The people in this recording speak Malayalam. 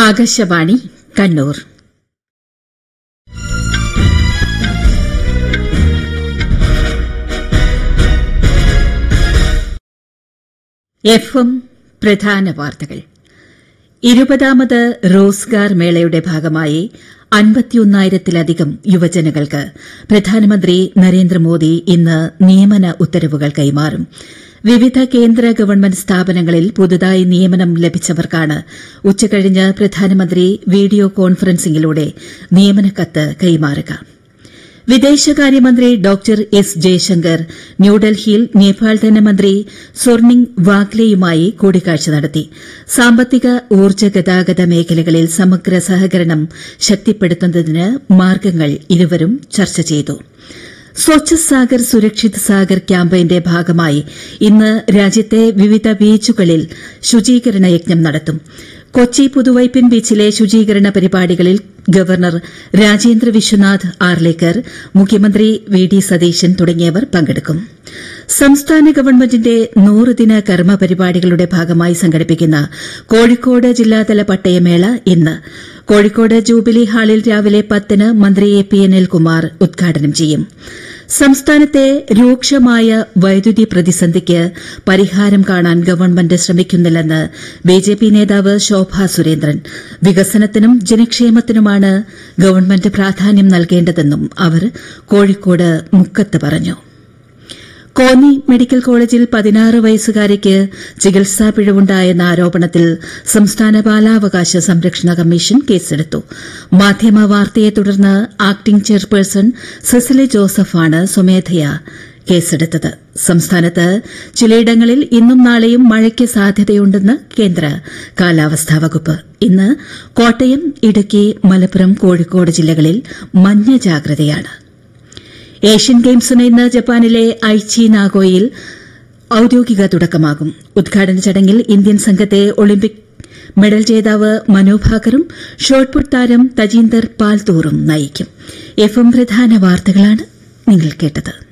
ആകാശവാണി കണ്ണൂർ എഫ് എം പ്രധാന വാർത്തകൾ ഇരുപതാമത് റോസ്ഗാർ മേളയുടെ ഭാഗമായി അൻപത്തിയൊന്നായിരത്തിലധികം യുവജനങ്ങൾക്ക് പ്രധാനമന്ത്രി നരേന്ദ്രമോദി ഇന്ന് നിയമന ഉത്തരവുകൾ കൈമാറും വിവിധ കേന്ദ്ര ഗവൺമെന്റ് സ്ഥാപനങ്ങളിൽ പുതുതായി നിയമനം ലഭിച്ചവർക്കാണ് ഉച്ചകഴിഞ്ഞ് പ്രധാനമന്ത്രി വീഡിയോ കോൺഫറൻസിംഗിലൂടെ നിയമനക്കത്ത് കൈമാറുക വിദേശകാര്യമന്ത്രി ഡോക്ടർ എസ് ജയശങ്കർ ന്യൂഡൽഹിയിൽ നേപ്പാൾ ധനമന്ത്രി സ്വർണിംഗ് വാഗ്ലെയുമായി കൂടിക്കാഴ്ച നടത്തി സാമ്പത്തിക ഊർജ്ജ ഗതാഗത മേഖലകളിൽ സമഗ്ര സഹകരണം ശക്തിപ്പെടുത്തുന്നതിന് മാർഗ്ഗങ്ങൾ ഇരുവരും ചർച്ച ചെയ്തു സ്വച്ഛ് സാഗർ സുരക്ഷിത് സാഗർ ക്യാമ്പയിന്റെ ഭാഗമായി ഇന്ന് രാജ്യത്തെ വിവിധ ബീച്ചുകളിൽ ശുചീകരണ യജ്ഞം നടത്തും കൊച്ചി പുതുവൈപ്പിൻ ബീച്ചിലെ ശുചീകരണ പരിപാടികളിൽ ഗവർണർ രാജേന്ദ്ര വിശ്വനാഥ് ആർലേക്കർ മുഖ്യമന്ത്രി വി ഡി സതീശൻ തുടങ്ങിയവർ പങ്കെടുക്കും സംസ്ഥാന ഗവൺമെന്റിന്റെ നൂറുദിന കർമ്മ പരിപാടികളുടെ ഭാഗമായി സംഘടിപ്പിക്കുന്ന കോഴിക്കോട് ജില്ലാതല പട്ടയമേള ഇന്ന് കോഴിക്കോട് ജൂബിലി ഹാളിൽ രാവിലെ പത്തിന് മന്ത്രി എ പി അനിൽകുമാർ ഉദ്ഘാടനം ചെയ്യും സംസ്ഥാനത്തെ രൂക്ഷമായ വൈദ്യുതി പ്രതിസന്ധിക്ക് പരിഹാരം കാണാൻ ഗവൺമെന്റ് ശ്രമിക്കുന്നില്ലെന്ന് ബിജെപി നേതാവ് ശോഭാ സുരേന്ദ്രൻ വികസനത്തിനും ജനക്ഷേമത്തിനുമാണ് ഗവൺമെന്റ് പ്രാധാന്യം നൽകേണ്ടതെന്നും അവർ കോഴിക്കോട് മുക്കത്ത് പറഞ്ഞു കോന്നി മെഡിക്കൽ കോളേജിൽ പതിനാറ് വയസ്സുകാരിക്ക് ചികിത്സാ പിഴവുണ്ടായെന്ന ആരോപണത്തിൽ സംസ്ഥാന ബാലാവകാശ സംരക്ഷണ കമ്മീഷൻ കേസെടുത്തു മാധ്യമ വാർത്തയെ തുടർന്ന് ആക്ടിംഗ് ചെയർപേഴ്സൺ സെസിലി ജോസഫാണ് സ്വമേധയാ കേസെടുത്തത് സംസ്ഥാനത്ത് ചിലയിടങ്ങളിൽ ഇന്നും നാളെയും മഴയ്ക്ക് സാധ്യതയുണ്ടെന്ന് കേന്ദ്ര കാലാവസ്ഥാ വകുപ്പ് ഇന്ന് കോട്ടയം ഇടുക്കി മലപ്പുറം കോഴിക്കോട് ജില്ലകളിൽ മഞ്ഞ ജാഗ്രതയാണ് ഏഷ്യൻ ഗെയിംസിന് ഇന്ന് ജപ്പാനിലെ ഐച്ചി നാഗോയിൽ ഔദ്യോഗിക തുടക്കമാകും ഉദ്ഘാടന ചടങ്ങിൽ ഇന്ത്യൻ സംഘത്തെ ഒളിമ്പിക് മെഡൽ ജേതാവ് മനു ഭാക്കറും ഷോട്ട്പുട്ട് താരം തജീന്ദർ പാൽതൂറും നയിക്കും എഫ് എം പ്രധാന വാർത്തകളാണ് നിങ്ങൾ കേട്ടത്